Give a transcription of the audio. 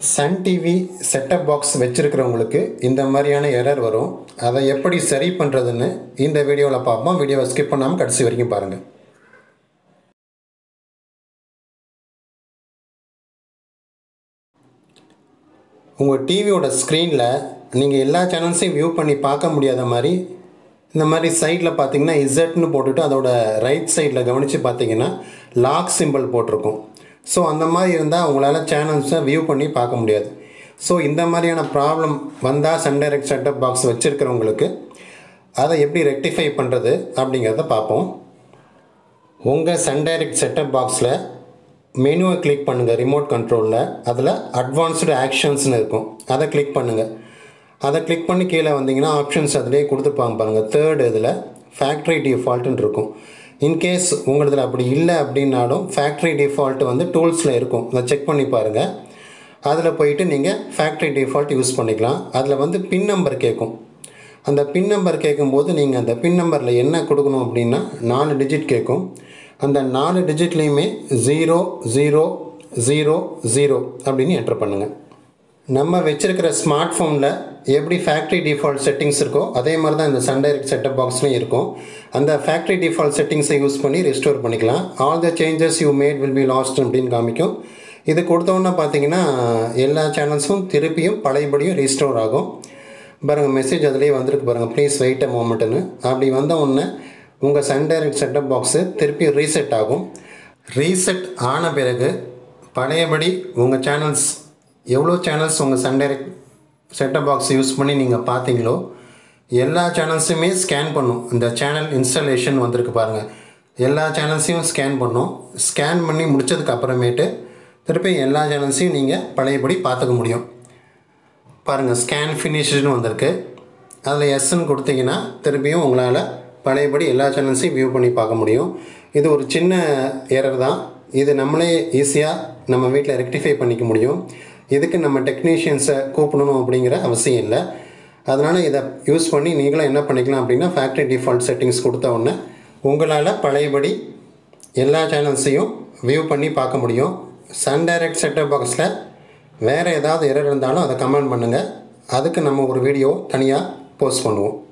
Sun TV setup box வச்சுருக்கிறவங்களுக்கு இந்த மாதிரியான எரர் வரும் அதை எப்படி சரி பண்ணுறதுன்னு இந்த வீடியோவில் பார்ப்போம் வீடியோவை ஸ்கிப் பண்ணாமல் கடைசி வரைக்கும் பாருங்கள் உங்கள் டிவியோட ஸ்க்ரீனில் நீங்கள் எல்லா சேனல்ஸையும் வியூ பண்ணி பார்க்க முடியாத மாதிரி இந்த மாதிரி சைடில் பார்த்தீங்கன்னா இசட்னு போட்டுட்டு அதோட ரைட் சைடில் கவனித்து பார்த்தீங்கன்னா லாக் சிம்பிள் போட்டிருக்கும் ஸோ அந்த மாதிரி இருந்தால் உங்களால் சேனல்ஸை வியூ பண்ணி பார்க்க முடியாது ஸோ இந்த மாதிரியான ப்ராப்ளம் வந்தால் சன் டைரக்ட் செட்டப் பாக்ஸ் வச்சுருக்கிறவங்களுக்கு அதை எப்படி ரெக்டிஃபை பண்ணுறது அப்படிங்கிறத பார்ப்போம் உங்கள் சன் டைரக்ட் செட்டப் பாக்ஸில் மெனுவை கிளிக் பண்ணுங்கள் ரிமோட் கண்ட்ரோலில் அதில் அட்வான்ஸ்டு ஆக்ஷன்ஸ்னு இருக்கும் அதை கிளிக் பண்ணுங்கள் அதை கிளிக் பண்ணி கீழே வந்தீங்கன்னா ஆப்ஷன்ஸ் அதிலே கொடுத்துருப்பாங்க பாருங்கள் தேர்ட் இதில் ஃபேக்ட்ரி டிஃபால்ட்டுன்னு இருக்கும் இன்கேஸ் உங்களதில் அப்படி இல்லை அப்படின்னாலும் ஃபேக்ட்ரி டிஃபால்ட் வந்து டூல்ஸில் இருக்கும் அதை செக் பண்ணி பாருங்கள் அதில் போயிட்டு நீங்கள் ஃபேக்ட்ரி டிஃபால்ட் யூஸ் பண்ணிக்கலாம் அதில் வந்து பின் நம்பர் கேட்கும் அந்த பின் நம்பர் கேட்கும்போது நீங்கள் அந்த பின் நம்பரில் என்ன கொடுக்கணும் அப்படின்னா நாலு டிஜிட் கேட்கும் அந்த நாலு டிஜிட்லேயுமே ஜீரோ ஜீரோ ஜீரோ ஜீரோ அப்படின்னு என்ட்ரு பண்ணுங்கள் நம்ம வச்சுருக்கிற ஸ்மார்ட் ஃபோனில் எப்படி ஃபேக்ட்ரி டிஃபால்ட் செட்டிங்ஸ் இருக்கோ அதே மாதிரி தான் இந்த சன் டைரக்ட் செட்டப் பாக்ஸ்லையும் இருக்கும் அந்த ஃபேக்ட்ரி டிஃபால்ட் செட்டிங்ஸை யூஸ் பண்ணி ரெஸ்டோர் பண்ணிக்கலாம் all the changes you made will be lost அப்படின்னு காமிக்கும் இது கொடுத்தோன்னே பார்த்தீங்கன்னா எல்லா சேனல்ஸும் திருப்பியும் பழையபடியும் ரீஸ்டோர் ஆகும் பாருங்கள் மெசேஜ் அதிலே வந்திருக்கு பாருங்கள் ப்ளீஸ் வெயிட் அ மோமெண்ட்டுன்னு அப்படி வந்த உடனே உங்கள் சன் டைரக்ட் செட்டப் பாக்ஸு திருப்பி ரீசெட் ஆகும் ரீசெட் ஆன பிறகு பழையபடி உங்கள் சேனல்ஸ் எவ்வளோ சேனல்ஸ் உங்கள் Sun Direct setup box use பண்ணி நீங்கள் பார்த்தீங்களோ எல்லா சேனல்ஸுமே ஸ்கேன் பண்ணும் இந்த சேனல் இன்ஸ்டாலேஷன் வந்திருக்கு பாருங்கள் எல்லா சேனல்ஸையும் ஸ்கேன் பண்ணும் ஸ்கேன் பண்ணி முடித்ததுக்கு அப்புறமேட்டு திருப்பி எல்லா சேனல்ஸையும் நீங்கள் பழையபடி பார்த்துக்க முடியும் பாருங்கள் ஸ்கேன் ஃபினிஷ்னு வந்திருக்கு அதில் எஸ்ன்னு கொடுத்தீங்கன்னா திருப்பியும் உங்களால் பழையபடி எல்லா சேனல்ஸையும் வியூ பண்ணி பார்க்க முடியும் இது ஒரு சின்ன எரர் தான் இது நம்மளே ஈஸியாக நம்ம வீட்டில் ரெக்டிஃபை பண்ணிக்க முடியும் இதுக்கு நம்ம டெக்னீஷியன்ஸை கூப்பிடணும் அப்படிங்கிற அவசியம் இல்லை அதனால் இதை யூஸ் பண்ணி நீங்களும் என்ன பண்ணிக்கலாம் அப்படின்னா ஃபேக்ட்ரி டிஃபால்ட் செட்டிங்ஸ் கொடுத்த உடனே உங்களால் பழையபடி எல்லா சேனல்ஸையும் வியூ பண்ணி பார்க்க முடியும் சன் டைரக்ட் செட்டப் பாக்ஸில் வேறு ஏதாவது எரர் இருந்தாலும் அதை கமெண்ட் பண்ணுங்கள் அதுக்கு நம்ம ஒரு வீடியோ தனியாக போஸ்ட் பண்ணுவோம்